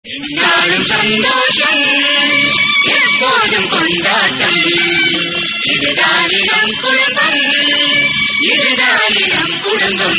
நாளும் சந்தோஷம் எப்போதும் கொண்டாட்டம் இதுதான் நம் குடும்பம் இதுதான் நம் குடும்பம்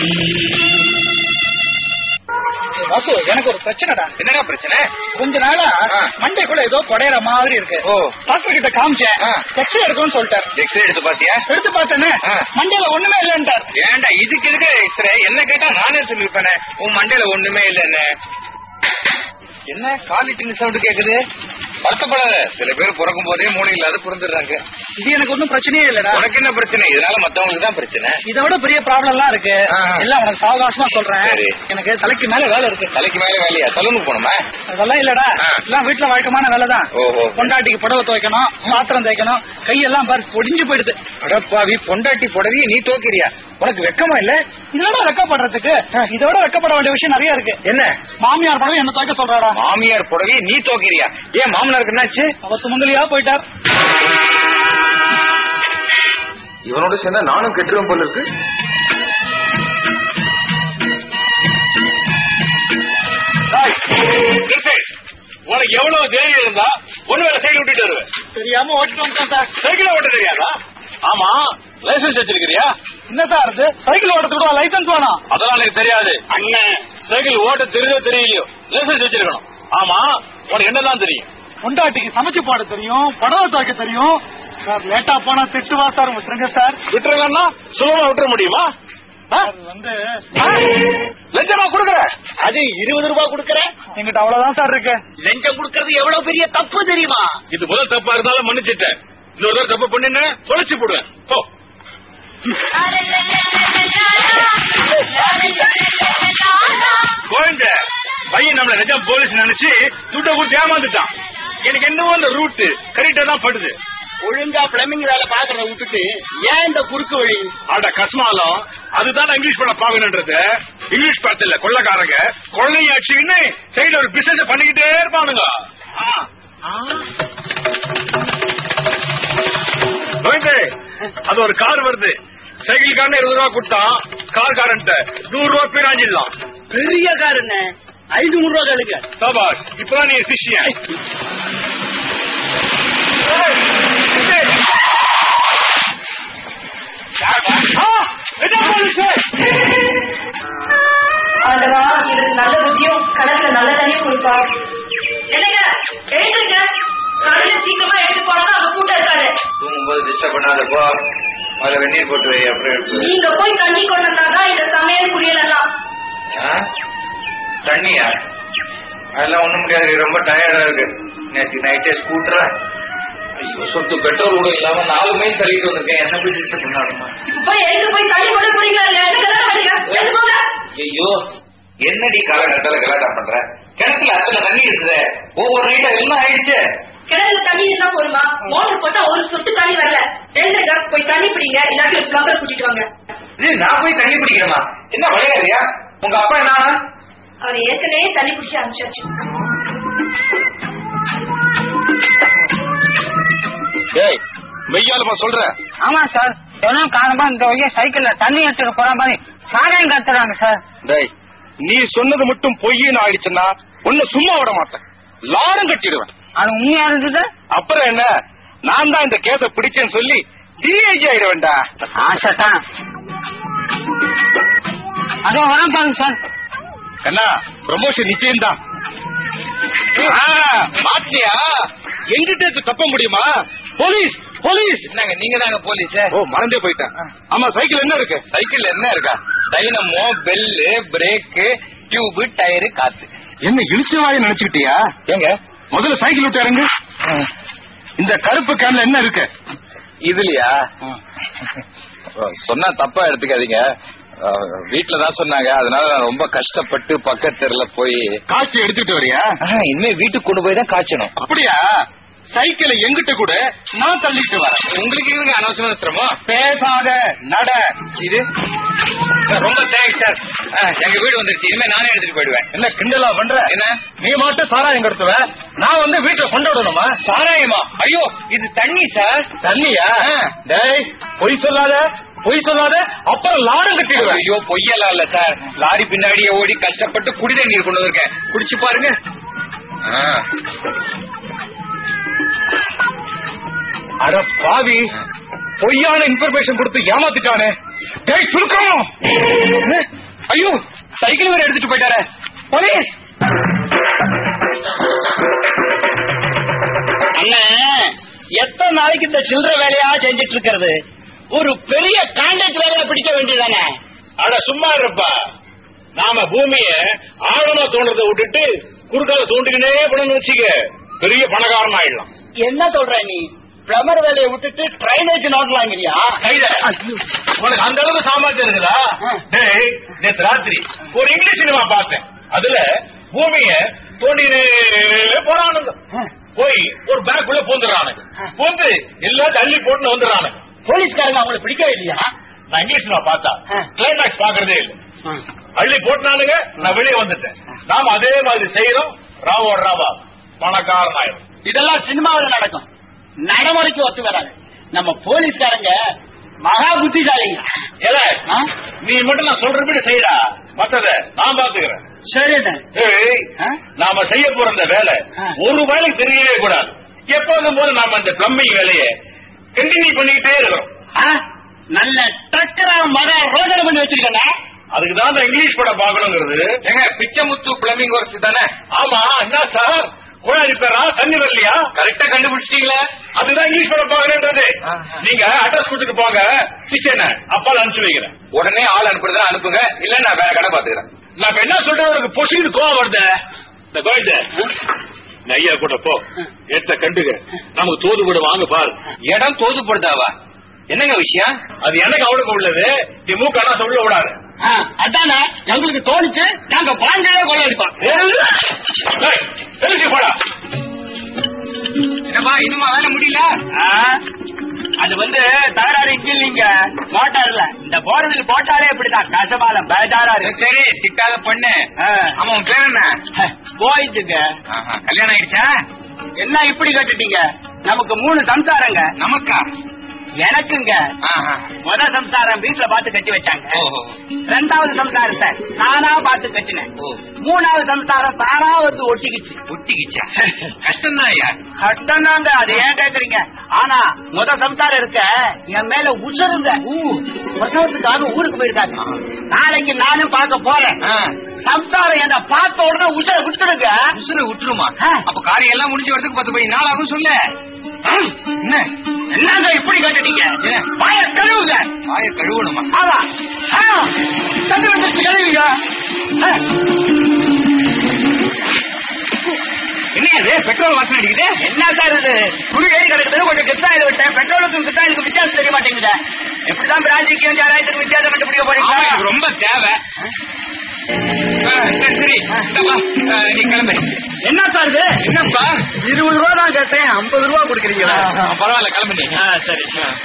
வாசு எனக்கு ஒரு பிரச்சனைடா என்னடா பிரச்சனை கொஞ்ச நாளா ஆ. மண்டைக்குள்ள ஏதோ குடையிற மாதிரி இருக்கு ஓ. டாக்டர் கிட்ட காமிச்சேன் ஆ. எக்ஸ்ரே எடுக்கணும்னு சொல்லிட்டார் எக்ஸ்ரே எடுத்து பாத்தியா எடுத்து பார்த்தேன்னு ஆ. மண்டையில ஒண்ணுமே இல்லைன்ட்டார் ஏன்டா இதுக்கு இருக்கிற எக்ஸ்ரே என்ன கேட்டா நானே சொல்லிருப்பேனே உன் மண்டையில ஒண்ணுமே இல்லன்னு என்ன காலிட்டிங் சவுண்ட் கேக்குது வருத்தப்படாத சில பேர் பிறக்கும் போதே மூளை இல்லாத பிறந்துடுறாங்க இது எனக்கு ஒன்றும் பிரச்சனையே இல்லடா உனக்கு என்ன பிரச்சனை இதனால மத்தவங்களுக்கு தான் பிரச்சனை இதை விட பெரிய ப்ராப்ளம் எல்லாம் இருக்கு ஆ. எல்லாம் உனக்கு சாவகாசமா சொல்றேன் சரி. எனக்கு தலைக்கு மேல வேலை இருக்கு தலைக்கு மேல வேலையா சலூனுக்கு போகணுமா அதெல்லாம் இல்லடா ஆ. எல்லாம் வீட்டுல வழக்கமான வேலை தான் ஓஹோ. பொண்டாட்டிக்கு புடவை துவைக்கணும் பாத்திரம் தேய்க்கணும் கையெல்லாம் பாரு பொடிஞ்சு போயிடுது அடப்பாவி பொண்டாட்டி புடவையை நீ தோக்கிறியா உனக்கு வெக்கமா இல்ல இதோட வெக்கப்படுறதுக்கு இதோட வெக்கப்பட வேண்டிய விஷயம் நிறைய இருக்கு என்ன மாமியார் புடவை என்ன துவைக்க சொல்றாரா மாமியார் புடவையை நீ தோக்கிறியா ஏன் மாமனாருக்கு என்னாச்சு அவர் சுமங்கலியா போயிட்டார் இவனோட சேர்ந்தா நானும் கெட்டுருவேன் போல இருக்கு உனக்கு எவ்வளவு தைரியம் இருந்தா ஒண்ணு வேற சைடு விட்டுட்டு வருவேன் தெரியாம ஓட்டிட்டு வந்துட்டேன் சார் சைக்கிள் ஓட்ட தெரியாதா ஆமா லைசன்ஸ் வச்சிருக்கிறியா என்ன சார் இது சைக்கிள் ஓட்டுறதுக்கு லைசன்ஸ் வேணும் அதெல்லாம் எனக்கு தெரியாது அண்ணன் சைக்கிள் ஓட்ட தெரியுதோ தெரியலையோ லைசன்ஸ் வச்சிருக்கணும் ஆமா உனக்கு என்னதான் தெரியும் பொண்டாட்டிக்கு சமைச்சு போட தெரியும் புடவை துவைக்க தெரியும் சார் லேட்டா போனா திட்டுவா சார் விட்டுருங்க சார் விட்டுருங்கன்னா சுலபமா விட்டுற முடியுமா ஆ? அது வந்து ஆ? லஞ்சமா கொடுக்கற அது இருபது ரூபாய் கொடுக்கற எங்கிட்ட அவ்வளவுதான் சார் இருக்கு லஞ்சம் கொடுக்கறது எவ்வளவு பெரிய தப்பு தெரியுமா இது முதல் தப்பா இருந்தாலும் மன்னிச்சிட்டேன் இன்னொரு தடவை தப்பு பண்ணின தொலைச்சு போடுவேன் போ குழந்தை பையன் நம்மள நிஜம் போலீஸ் நினைச்சு துட்ட கொடுத்து ஏமாந்துட்டான் எனக்கு என்னவோ அந்த ரூட் கரெக்டா தான் படுது ஒழுங்கா பிளம்பிங் வேலை பாக்குறத விட்டுட்டு ஏன் இந்த குறுக்கு வழி அட கஸ்மாலம் அதுதான் இங்கிலீஷ் படம் பாக்கணுன்றது இங்கிலீஷ் படத்துல கொள்ளக்காரங்க கொள்ளைய அடிச்சுக்கின்னு சைடுல ஒரு பிசினஸ் பண்ணிக்கிட்டே இருப்பானுங்க ஆ. கோவிந்தே, அது ஒரு கார் வருது சைக்கிள் காரன் இருபது ரூபா கொடுத்தான் கார் காரன்ட்ட நூறு ரூபா பீராஞ்சிடலாம் பெரிய கார் என்ன ஐநூறு ரூபா கேளுங்க சபாஷ் இப்பதான் நீ சிஷ்யன் ஆண்டவா இவருக்கு நல்ல புத்தியும் கணக்குல நல்ல தண்ணியும் கொடுப்பா என்னங்க எழுந்துருங்க காலையில சீக்கிரமா எடுத்து போனாலும் அங்க கூட்டம் இருக்காது தூங்கும்போது டிஸ்டர்ப் பண்ணாதப்போ அதுல வெந்நீர் போட்டு வை அப்புறம் எடுத்து வை. நீங்க போய் தண்ணி கொண்டு வந்தாதான் இந்த சமையல் குளியலாம் ஆ? தண்ணியா அதெல்லாம் ஒண்ணும் முடியாது ரொம்ப டயர்டா இருக்கு நேற்று நைட்டே ஸ்கூட்டரா ஐயோ சொத்து பெட்ரோல் கூட இல்லாம நாலு மைல் தள்ளிட்டு வந்திருக்கேன் என்ன போய் டிஸ்டர்ப் பண்ணாலுமா இப்ப போய் எழுந்து போய் தண்ணி கொண்டு போறீங்களா இல்ல எனக்கு என்ன பண்ணுங்க எழுந்து போங்க ஐயோ என்னடி காலகட்டத்துல கலாட்டா பண்ற கிணத்துல அத்தனை தண்ணி இருக்குது ஒவ்வொரு நைட்டா எல்லாம் ஆயிடுச்சு கிணத்துல தண்ணி இருந்தா போருமா மோட்டர் போட்டா ஒரு சொட்டு தண்ணி வரல எழுந்துங்க போய் தண்ணி பிடிங்க இல்லாட்டி ஒரு பிளம்பர் கூட்டிட்டு வாங்க இது நான் போய் தண்ணி பிடிக்கணுமா என்ன விளையாடுறியா உங்க அப்பா என்ன அவர் ஏற்கனவே தண்ணி பிடிச்சி அனுப்பிச்சாச்சு ஏய் மெய்யாலுமா சொல்ற ஆமா சார் தினம் காலமா இந்த வழியா சைக்கிள்ல தண்ணி எடுத்துட்டு போற மாதிரி சாராயம் கத்துறாங்க சார் டேய் நீ சொன்னது மட்டும் பொய்ன்னு ஆயிடுச்சுன்னா உன்னை சும்மா விட மாட்டேன் லாடம் கட்டிடுவேன் அது உண்மையா இருந்தது அப்புறம் என்ன நான் தான் இந்த கேஸ பிடிச்சேன்னு சொல்லி டிஐஜி ஆயிடுவேன்டா ஆசை தான் அதோ வரம் பாருங்க சார் கண்ணா ப்ரமோஷன் நிச்சயம்தான் மாத்தியா எங்கிட்ட தப்ப முடியுமா போலீஸ் போலீஸ் என்னங்க நீங்க தாங்க போலீஸ் ஓ மறந்தே போயிட்டேன் ஆமா சைக்கிள் என்ன இருக்கு சைக்கிள் என்ன இருக்கா dynamo bell brake tube tyre காத்து என்ன இழிச்சவாய நினைச்சுக்கிட்டியா ஏங்க முதல்ல சைக்கிள் விட்டு இறங்கு இந்த கருப்பு கேன்ல என்ன இருக்கு இதுலயா சொன்னா தப்பா எடுத்துக்காதீங்க வீட்டுல தான் சொன்னாங்க அதனால நான் ரொம்ப கஷ்டப்பட்டு பக்கத்துல போய் காய்ச்சி எடுத்துட்டு வரியா இனிமே வீட்டுக்கு கொண்டு போய் தான் காய்ச்சணும் அப்படியா சைக்கிளை எங்கிட்ட கூட நான் தள்ளிட்டு வரேன் உங்களுக்கு இருங்க அனவசரமா சிரமம் பேசாத நட இது ரொம்ப தேங்க்ஸ் சார் எங்க வீடு வந்துருச்சு இனிமே நானே எடுத்துட்டு போயிடுவேன் என்ன கிண்டலா பண்ற என்ன நீ மட்டும் சாராயம் கடத்துவ நான் வந்து வீட்டுல கொண்டாடணுமா சாராயமா ஐயோ இது தண்ணி சார் தண்ணியா டேய் பொய் சொல்லாத பொய் சொல்லாத அப்புறம் லாடம் கட்டிடுவேன் ஐயோ பொய்யெல்லாம் இல்ல சார் லாரி பின்னாடியே ஓடி கஷ்டப்பட்டு குடி தண்ணீர் கொண்டு வந்திருக்கேன் குடிச்சு பாருங்க அட பாவி பொய்யான இன்ஃபர்மேஷன் கொடுத்து ஏமாத்திட்டானே டேய் சுருக்கம் ஐயோ சைக்கிள் வேற எடுத்துட்டு போயிட்டாரே போலீஸ் அண்ணன் எத்தனை நாளைக்கு இந்த சில்லற வேலையா செஞ்சுட்டு இருக்கிறது ஒரு பெரிய கான்ட்ராக்ட் வேலையை பிடிக்க வேண்டியதானே அட சும்மா இருப்பா நாம பூமிய ஆழமா தோன்றதை விட்டுட்டு குறுக்கால தோண்டிக்கினே போனோம்னு வச்சுக்க பெரிய பணக்காரன் ஆயிடலாம் என்ன சொல்ற நீ பிளமர் வேலையை விட்டுட்டு ட்ரைனேஜ் நோட்டலாங்கிறியா கைத உனக்கு அந்த அளவுக்கு சாமர்த்தியம் இருக்குதா டேய் நேத்து ராத்திரி ஒரு இங்கிலீஷ் சினிமா பார்த்தேன் அதுல பூமிய தோண்டினே போறானுங்க போய் ஒரு பேக் உள்ள பூந்துடுறானுங்க பூந்து எல்லாத்தையும் அள்ளி போட்டுன்னு வந்துடுறானுங்க போலீஸ்காரங்க அவங்களை பிடிக்கவே இல்லையா நான் இங்கிலீஷ் சினிமா பார்த்தா ஆ. கிளைமேக்ஸ் பாக்குறதே இல்ல அள்ளி போட்டுனானுங்க நான் வெளியே வந்துட்டேன் நாம அதே மாதிரி செய்யறோம் ராவோட ராவா பணக்காரன் ஆயிரும் இதெல்லாம் சினிமாவில் நடக்கும் நடைமுறைக்கு ஒத்து வராது நம்ம போலீஸ்காரங்க மகா புத்திசாலிங்க ஏல ஆ? நீ மட்டும் நான் சொல்றபடி செய்யடா மத்தத நான் பாத்துக்கிறேன் சரிண்ணே ஏய், ஆ? நாம செய்ய போற இந்த வேலை ஆ. ஒரு வேலைக்கு தெரியவே கூடாது எப்போதும் போது நாம இந்த பிளம்பிங் வேலையை கண்டினியூ பண்ணிக்கிட்டே இருக்கிறோம் ஆ? நல்ல டக்கரா மக ரோஜனை பண்ணி வச்சிருக்கேன் அதுக்கு தான் இந்த இங்கிலீஷ் படம் பார்க்கணுங்கிறது ஏங்க பிச்சமுத்து பிளம்பிங் ஒர்க்ஸ் தானே ஆமா என்ன சார் குழாய் ரிப்பேரா தண்ணி வரலையா கரெக்டா கண்டுபிடிச்சிட்டீங்களா அதுதான் இங்கிலீஷ் படம் பாக்குறேன்றது ஆ. நீங்க அட்ரஸ் கொடுத்துட்டு போங்க கிச்சன் அப்பால அனுப்பிச்சு வைக்கிறேன் உடனே ஆள் அனுப்புறதா அனுப்புங்க இல்ல நான் வேற கடை பாத்துக்கிறேன் நான் என்ன சொல்றேன் உனக்கு பொசிக்கு கோவம் வருது இந்த கோயந்த ஐயா கூட போ ஏத்த கண்டுக நமக்கு தோது கூட வாங்க பாரு இடம் தோதுப்படுதாவா என்னங்க விஷயம் அது எனக்கு அவளுக்கு உள்ளது நீ மூக்கானா சொல்ல விடாது அதானே எங்களுக்கு தோணுச்சு நாங்க பாண்டியே கொள்ளடிப்போம் டேய், தெரிஞ்சு போடா என்னப்பா இன்னுமா வேலை முடியல அது வந்து தகராறு இங்க இல்லைங்க மோட்டார்ல இந்த போர்வில் போட்டாலே இப்படிதான் கசபாலம் பேஜாரா இருக்கு சரி திட்டாத பொண்ணு ஆ. ஆமா உன் பேர் என்ன போயிட்டுங்க ஆஹா, கல்யாணம் ஆயிடுச்சா என்ன இப்படி கட்டுட்டீங்க நமக்கு மூணு சம்சாரங்க நமக்கா எனக்குங்க ஆஹா. முத சம்சாரம் வீட்டுல பார்த்து கட்டி வச்சாங்க ஓஹோ ரெண்டாவது சம்சாரத்தை நானா பார்த்து கட்டினேன் ஓ மூணாவது சம்சாரம் தானா வந்து ஒட்டிக்கிச்சு ஒட்டிக்கிச்சா கஷ்டம் தான் ஐயா கட்டணாங்க அது ஏன் கேக்குறீங்க ஆனா முத சம்சாரம் இருக்க என் மேல உசருங்க பிரசவத்துக்காக ஊருக்கு போயிருக்காங்க நாளைக்கு நானும் பார்க்க போறேன் ஆ. சம்சாரம் என்ன பார்த்த உடனே உசர விட்டுடுங்க உசுர விட்டுருமா ஆ. அப்ப காரியம் எல்லாம் முடிஞ்சு வரதுக்கு பத்து படி நாள் ஆகும் சொல்லு என்ன என்னங்க இப்படி கட்டுட்டீங்க ஏன்? வாய கழுவுங்க வாய கழுவணுமா ஆமா ஆ, தண்ணி வந்துருச்சு கழுவுங்க ஆ. என்ன இது பெட்ரோல் வாசனை அடிக்குது என்ன சார் இது குடி ஏறி கிடக்குது கொஞ்சம் கிருத்தாயில் விட்டேன் பெட்ரோலுக்கும் கிருத்தாயிலுக்கும் வித்தியாசம் தெரிய மாட்டேங்குது எப்படிதான் பிராஞ்சிக்கும் ஜாராயத்துக்கும் வித்தியாசம் கண்டுபிடிக்க ஆமா, போறீங்க எனக்கு ரொம்ப தேவை ஆ, சரி சரி இந்தாப்பா, ஆ, நீ கிளம்பு என்ன சார் இது என்னப்பா இருபது ரூபா தான் கேட்டேன் ஐம்பது ரூபா கொடுக்குறீங்களா ஆ, பரவாயில்ல கிளம்பு நீ சரி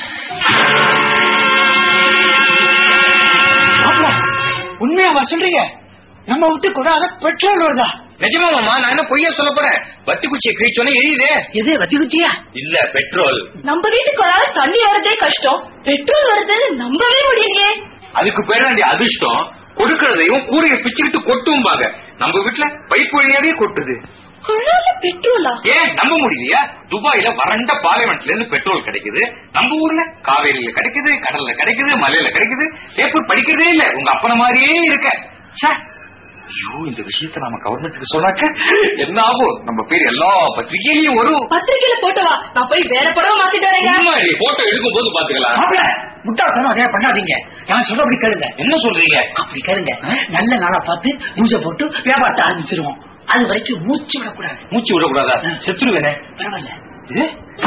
உண்மையாவா சொல்றீங்க நம்ம விட்டு கூடாத பெட்ரோல் வருதா நிஜமாமா நான் என்ன பொய்யா சொல்ல போறேன் வத்தி குச்சியை கிழிச்சோன்னே எரியுதே எது வத்தி குச்சியா இல்ல பெட்ரோல் நம்ம வீட்டுக்குள்ளார தண்ணி வரதே கஷ்டம் பெட்ரோல் வருதுன்னு நம்பவே முடியலையே அதுக்கு பேர் வேண்டிய அதிர்ஷ்டம் கொடுக்கறதையும் கூரையை பிச்சுக்கிட்டு கொட்டும்பாங்க நம்ம வீட்டுல பைப் வழியாவே கொட்டுது கொள்ளாத பெட்ரோலா ஏன் நம்ப முடியலையா துபாயில வறண்ட பாலைவனத்துல இருந்து பெட்ரோல் கிடைக்குது நம்ம ஊர்ல காவேரியில கிடைக்குது கடல்ல கிடைக்குது மலையில கிடைக்குது பேப்பர் படிக்கிறதே இல்ல உங்க அப்பன மாதிரியே இருக்க ச்சே. ஐயோ இந்த விஷயத்த நாம கவர்மெண்ட்டுக்கு சொன்னாக்க என்ன ஆகும் நம்ம பேர் எல்லா பத்திரிகையிலயும் வரும் பத்திரிக்கையில போட்டவா நான் போய் வேற படம் மாத்திட்டு வரேங்க உண்மை, நீ போட்டோ எடுக்கும் போது பாத்துக்கலாம் மாப்பிள முட்டாள்தனம் அதே பண்ணாதீங்க நான் சொல்றபடி கேளுங்க என்ன சொல்றீங்க அப்படி கேளுங்க நல்ல நாளா பார்த்து பூஜை போட்டு வியாபாரத்தை ஆரம்பிச்சிருவோம் அது வரைக்கும் மூச்சு விடக்கூடாது மூச்சு விடக்கூடாதா செத்துருவேனே பரவாயில்ல இது?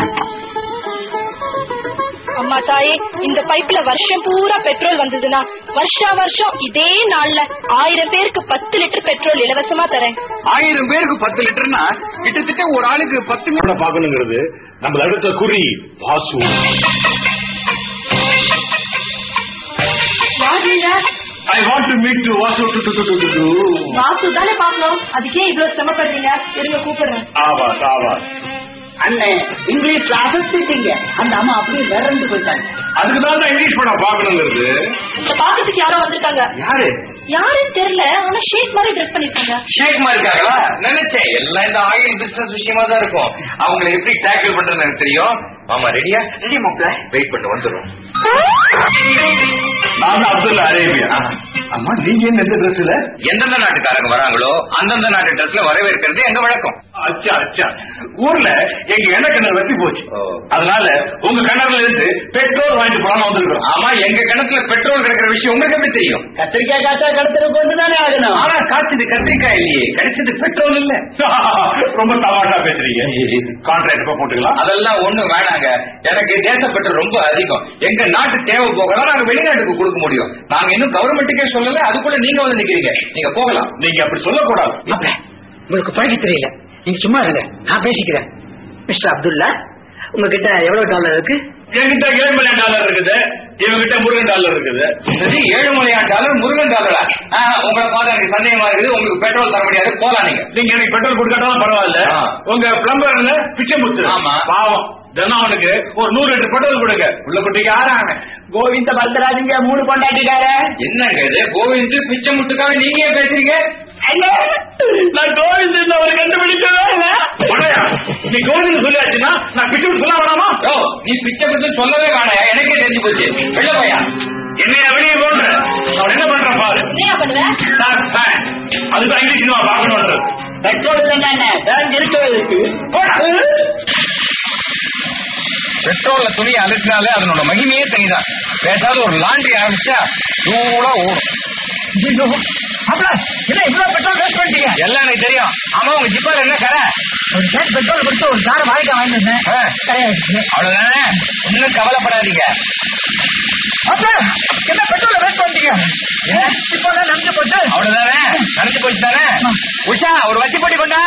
அம்மா தாயே இந்த பைப்ல வருஷம் பூரா பெட்ரோல் வந்ததுன்னா வருஷா வருஷம் இதே நாள்ல ஆயிரம் பேருக்கு பத்து லிட்டர் பெட்ரோல் இலவசமா தரேன் ஆயிரம் பேருக்கு பத்து லிட்டர்னா கிட்டத்தட்ட ஒரு ஆளுக்கு பத்து கூட பாக்கணுங்கிறது நம்ம அடுத்த குறி வாசு வாங்க I want to meet to Vasu to to to to to Vasu தானே பாக்கணும் அதுக்கே இவ்வளவு சிரமப்படுறீங்க இருங்க கூப்பிடுறேன் ஆவா ஆவா அண்ணே இங்கிலீஷ்ல அசத்திட்டீங்க அந்த அம்மா அப்படியே விரண்டு போயிட்டாங்க அதுக்கு தான் இங்கிலீஷ் படம் பாக்கணுங்கிறது உங்களை பாக்கிறதுக்கு யாரோ வந்திருக்காங்க யாரு யாருன்னு தெரியல ஆனா ஷேக் மாதிரி ட்ரெஸ் பண்ணிருக்காங்க ஷேக் மாதிரி இருக்காங்களா நினைச்சேன் எல்லாம் இந்த ஆயில் பிசினஸ் விஷயமா தான் இருக்கும் அவங்களை எப்படி டேக்கிள் பண்றதுன்னு எனக்கு தெரியும் ஆமா ரெடியா ரெடி மாப்ள வெயிட் பண்ண வந்துடும் நான் தான் அப்துல்லா அரேபியா அம்மா நீங்க என்ன எந்த ட்ரெஸ்ல எந்தெந்த நாட்டுக்காரங்க வராங்களோ அந்தந்த நாட்டு ட்ரெஸ்ல வரவேற்கிறது எங்க வழக்கம் அச்சா அச்சா ஊர்ல எங்க எண்ணெய் கிணறு வத்தி போச்சு ஓ. அதனால உங்க கிணறுல இருந்து பெட்ரோல் வாங்கிட்டு போலாம்னு வந்திருக்கோம் ஆமா எங்க கிணத்துல பெட்ரோல் கிடைக்கிற விஷயம் உங்களுக்கு எப்படி தெரியும் கத்திரிக்காய் காத்தா கடத்துறதுக்கு வந்து தானே ஆகணும் ஆனா காய்ச்சது கத்திரிக்காய் இல்லையே கிடைச்சது பெட்ரோல் இல்ல ரொம்ப தமாஷா பேசுறீங்க கான்ட்ராக்ட் இப்ப போட்டுக்கலாம் அதெல்லாம் ஒண்ணும் வேணாங்க எனக்கு தேச பெட்ரோல் ரொம்ப அதிகம் எங்க நாட்டு தேவை போகலாம் நாங்க வெளிநாட்டுக்கு கொடுக்க முடியும் நாங்க இன்னும் கவர்மெண்ட்டுக்கே சொல்லல அதுக்குள்ள நீங்க வந்து நிக்கிறீங்க நீங்க போகலாம் நீங்க அப்படி சொல்லக்கூடாது உங்களுக்கு பழகி தெரியல நீங்க சும்மா இருங்க நான் பேசிக்கிறேன் மிஸ்டர் அப்துல்லா உங்ககிட்ட எவ்வளவு டாலர் இருக்கு என்கிட்ட ஏழு மில்லியன் டாலர் இருக்குது இவங்கிட்ட முருகன் டாலர் இருக்குது இது ஏழு மலையான் டாலர் முருகன் டாலரா ஆஹ், உங்களை பார்த்தா எனக்கு சந்தேகமா இருக்குது உங்களுக்கு பெட்ரோல் தர முடியாது போலாம் நீங்க நீங்க எனக்கு பெட்ரோல் கொடுக்காட்டாலும் பரவாயில்ல ஆ. உங்க பிளம்பர்ல பிச்சை முத்து ஆமா. பாவம் தினம் அவனுக்கு ஒரு நூறு லிட்டர் பெட்ரோல் கொடுங்க உள்ள குட்டிக்கு ஆறாங்க கோவிந்த பல்தராஜிங்க மூணு கொண்டாட்டிட்டாரு என்னங்க இது கோவிந்து பிச்சை முட்டுக்காக நீங்க ஏன் பேசுறீங்க நான் கோவிந்த் அவரை கண்டுபிடிக்கவே இல்ல உடையா, நீ கோவிந்த் சொல்லியாச்சுன்னா நான் பிச்சை முத்து சொல்ல வேணாமா ஓ நீ பிச்சை பத்தி சொல்லவே வேணாம் எனக்கே தெரிஞ்சு போச்சு வெள்ள பையா என்னைய வெளியே போன்ற அவன் என்ன பண்றான் பாரு என்ன பண்ணுவேன் சார், சார், அதுதான் இங்கிலீஷ் சினிமா பார்க்கணும் பெட்ரோல் இல்லைன்னா பேங்க் இருக்கவே இருக்கு பெட்ரோல்ல துணியை அழுத்தினாலே அதனோட மகிமையே தனிதான் பேசாத ஒரு லாண்ட்ரி ஆரம்பிச்சா சூடா ஓடும் என்ன இவ்வளவு பெட்ரோல் வேஸ்ட் பண்ணிட்டீங்க எல்லாம் எனக்கு தெரியும் ஆமா உங்க ஜிப்பால என்ன கரை ஒரு கேஸ் பெட்ரோல் கொடுத்து ஒரு கார் வாங்கிக்க வாங்கிட்டு வந்தேன் ஆ. கிடையாது அவ்வளவுதானே ஒன்னும் கவலைப்படாதீங்க அப்ப என்ன பெட்ரோல் வேஸ்ட் பண்ணிட்டீங்க இப்போ தான் நம்பிக்கை போட்டு அவ்வளவுதானே நடந்து போச்சு தானே உஷா ஒரு வத்தி போட்டி கொண்டா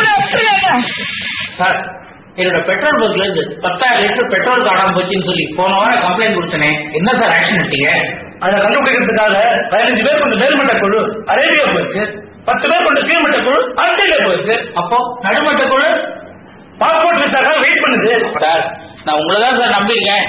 சார் என்னோட பெட்ரோல் பங்க்ல இருந்து பத்தாயிரம் லிட்டர் பெட்ரோல் காணாம போச்சுன்னு சொல்லி போன வாரம் கம்ப்ளைண்ட் கொடுத்தனே என்ன சார் ஆக்ஷன் எடுத்தீங்க அதை கண்டுபிடிக்கிறதுக்காக பதினஞ்சு பேர் கொண்ட மேல்மட்ட குழு அரேபியா போயிருக்கு பத்து பேர் கொண்ட கீழ்மட்ட குழு ஆஸ்திரேலியா போயிருக்கு அப்போ நடுமட்ட குழு பாஸ்போர்ட் விசாக்காக வெயிட் பண்ணுது சார் நான் உங்களை தான் சார் நம்பியிருக்கேன்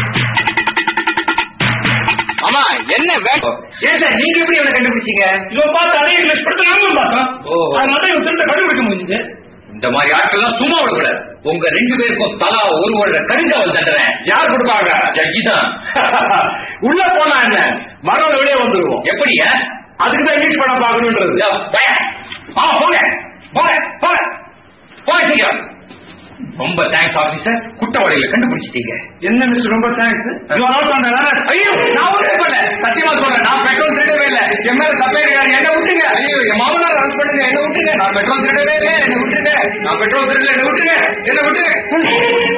ஆமா என்ன வேணும் ஏன் சார் நீங்க எப்படி இவனை கண்டுபிடிச்சீங்க இவன் பார்த்து அதே இங்கிலீஷ் படத்தை நாங்களும் பார்த்தோம் ஓஹோ. அதனால தான் இவன் திருட்ட கண்டுபிடிக்க முடியுது இந்த மாதிரி ஆட்கள் எல்லாம் சும்மா விடக்கூடாது உங்க ரெண்டு பேருக்கும் தலா ஒரு வருட கருங்காவல் தண்டுறேன் யார் கொடுப்பாங்க ஜட்ஜி தான் உள்ள போனா என்ன மரம் வெளியே வந்துருவோம் எப்படியா அதுக்கு தான் இங்கிலீஷ் படம் பார்க்கணுன்றது யோ, பையன். ஆ போங்க போங்க போங்க போங்க சீக்கிரம் ரொம்ப தேங்க்ஸ் ஆபீசர் குற்றவாளிகளை கண்டுபிடிச்சிட்டீங்க என்ன மிஸ்டர் ரொம்ப தேங்க்ஸ் ஐயோ நான் ஒண்ணும் பண்ணல சத்தியமா சொல்றேன் நான் பெட்ரோல் திருடவே இல்ல என் மேல தப்பே கிடையாது என்ன விட்டுருங்க ஐயோ என் மாமனார் அரெஸ்ட் பண்ணுங்க என்ன விட்டுருங்க நான் பெட்ரோல் திருடவே இல்லை என்ன விட்டுருங்க நான் பெட்ரோல் திருடல என்ன விட்டுருங்க என்ன விட்டுருங்க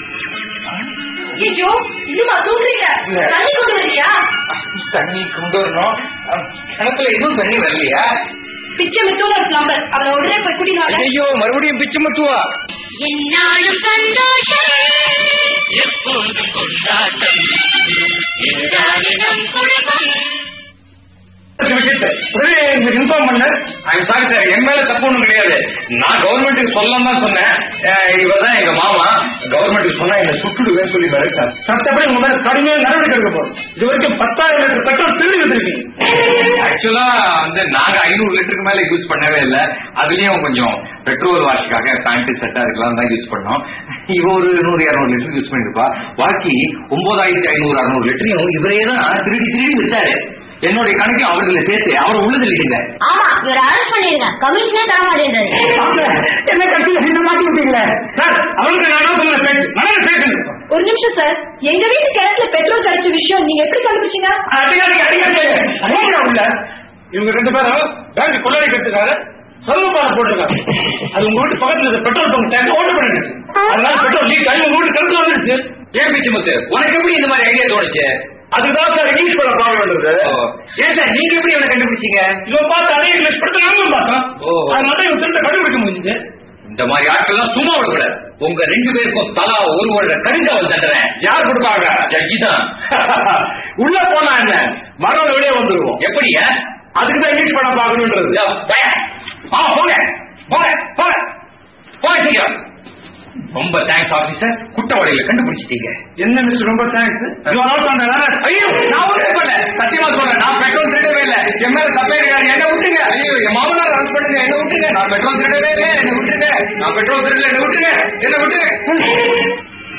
ஐயோ இன்னுமா தூங்குறீங்க இல்ல. தண்ணி கொண்டு வரலையா தண்ணி கொண்டு வரணும் அஹ், கிணத்துல எதுவும் தண்ணி வரலையா பிச்சை மித்தூர் ஒரு நம்பர் அவளை உடனே போய் கூட்டிட்டு வாங்க ஐயோ மறுபடியும் பிச்சு முத்துவா என்னாலும் சந்தோஷம் எப்போதும் கொண்டாட்டம் இதுதானே நம் குடும்பம் விஷயத்தை உடனே எங்களுக்கு இன்ஃபார்ம் பண்ண ஐம் சாரி சார் என் மேல தப்பு ஒண்ணும் கிடையாது நான் கவர்மெண்ட்டுக்கு சொல்லலாம் தான் சொன்னேன் இவர் தான் எங்க மாமா கவர்மெண்ட்டுக்கு சொன்னா என்ன சுட்டுடுவேன்னு சொல்லி மிரட்டார் சட்டப்படி உங்க மேல கடுமையான நடவடிக்கை எடுக்க போறோம் இது வரைக்கும் பத்தாயிரம் லிட்டர் பெட்ரோல் திருடி வந்திருக்கீங்க ஆக்சுவலா வந்து நாங்க ஐநூறு லிட்டருக்கு மேல யூஸ் பண்ணவே இல்ல அதுலயும் கொஞ்சம் பெட்ரோல் வாஷ்க்காக பேண்ட் செட்டா இருக்கலாம் தான் யூஸ் பண்ணோம் இவ ஒரு நூறு இருநூறு லிட்டர் யூஸ் பண்ணிருப்பா பாக்கி ஒன்பதாயிரத்தி ஐநூறு அறுநூறு லிட்டரையும் இவரே தான் திருடி திருடி வித்தாரு என்னுடைய கணக்கையும் அவர்களை சேர்த்து அவரை உள்ள தள்ளிட்டீங்க ஆமா இவரை அரெஸ்ட் பண்ணிருங்க கமிஷனே தர மாட்டேன்றாரு என்ன கட்சியில இந்த மாட்டி விட்டீங்களே சார் அவனுக்கு நான் சொன்ன பேச்சு நல்ல பேச்சு ஒரு நிமிஷம் சார் எங்க வீட்டு கிணத்துல பெட்ரோல் கிடைச்ச விஷயம் நீங்க எப்படி கண்டுபிடிச்சீங்க அதிகாரிக்கு அதிகாரி போங்கடா உள்ள இவங்க ரெண்டு பேரும் பேங்க் கொள்ளடிக்கிறதுக்காக சொல்லுபார போட்டிருக்காங்க அது உங்க வீட்டு பக்கத்துல இருக்க பெட்ரோல் பங்க் டேங்க் ஓட்ட பண்ணிடுச்சு அதனால பெட்ரோல் லீக் ஆகி உங்க வீட்டு கருத்து வந்துருச்சு ஏன் பிச்சு முத்து உனக்கு எப்படி இந்த மாதிரி ஐடியா தோணுச்சு அதுதான் சார் இங்கிலீஷ் படம் பார்க்க வேண்டியது ஓ. ஏன் சார் நீங்க எப்படி இவனை கண்டுபிடிச்சீங்க இவன் பார்த்து அதே இங்கிலீஷ் படத்தை நாங்களும் பார்த்தோம் ஓஹோ. அதனால தான் இவன் திருட்ட கண்டுபிடிக்க முடிஞ்சது இந்த மாதிரி ஆட்கள் எல்லாம் சும்மா விடக்கூடாது உங்க ரெண்டு பேருக்கும் தலா ஒரு வருட கருங்காவல் தண்டுறேன் யார் கொடுப்பாங்க ஜட்ஜி தான் உள்ள போனா என்ன மரம் வெளியே வந்துருவோம் எப்படியா அதுக்கு தான் இங்கிலீஷ் படம் பார்க்கணுன்றது யோ, பையன். ஆ போங்க போங்க போங்க போங்க சீக்கிரம் ரொம்ப தேங்க்ஸ் ஆபீசர் குற்றவாளிகளை கண்டுபிடிச்சிட்டீங்க என்ன மிஸ்டர் ரொம்ப தேங்க்ஸ் ஐயோ நான் ஒன்றும் பண்ணல சத்தியமா சொல்றேன் நான் பெட்ரோல் திருடவே இல்ல என் மேல தப்பே இருக்காது என்ன விட்டுருங்க ஐயோ என் மாமனார் அரெஸ்ட் பண்ணுங்க என்ன விட்டுருங்க நான் பெட்ரோல் திருடவே இல்லை என்ன விட்டுருங்க நான் பெட்ரோல் திருடல என்ன விட்டுருங்க என்ன விட்டுருங்க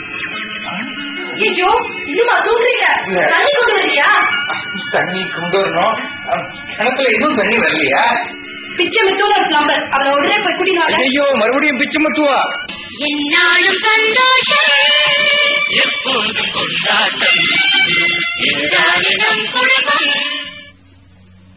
ஐயோ இன்னுமா தூங்குறீங்க இல்ல. தண்ணி கொண்டு வரலையா தண்ணி கொண்டு வரணும் அஹ், கிணத்துல எதுவும் தண்ணி வரலையா பிச்சை மித்தூர் ஒரு பிளம்பர் அவரை உடனே போய் கூட்டிட்டு வாங்க ஐயோ மறுபடியும் பிச்சு முத்துவா என்னாலும் சந்தோஷம் எப்போதும் கொண்டாட்டம்